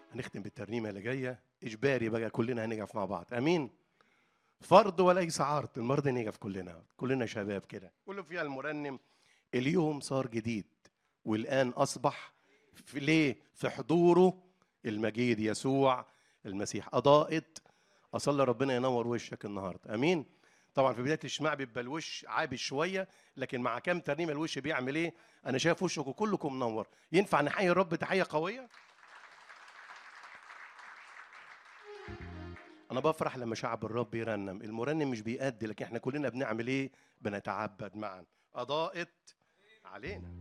هنختم بالترنيمه اللي جايه اجباري بقى كلنا هنقف مع بعض امين فرض وليس عرض المرض نقف كلنا كلنا شباب كده كله فيها المرنم اليوم صار جديد والان اصبح في ليه في حضوره المجيد يسوع المسيح اضاءت اصلي ربنا ينور وشك النهارده امين طبعا في بدايه الاجتماع بيبقى الوش عابس شويه لكن مع كام ترنيمه الوش بيعمل ايه انا شايف وشكم كلكم منور ينفع نحيي الرب تحيه قويه انا بفرح لما شعب الرب يرنم المرنم مش بيأدي لكن احنا كلنا بنعمل ايه بنتعبد معا اضاءت علينا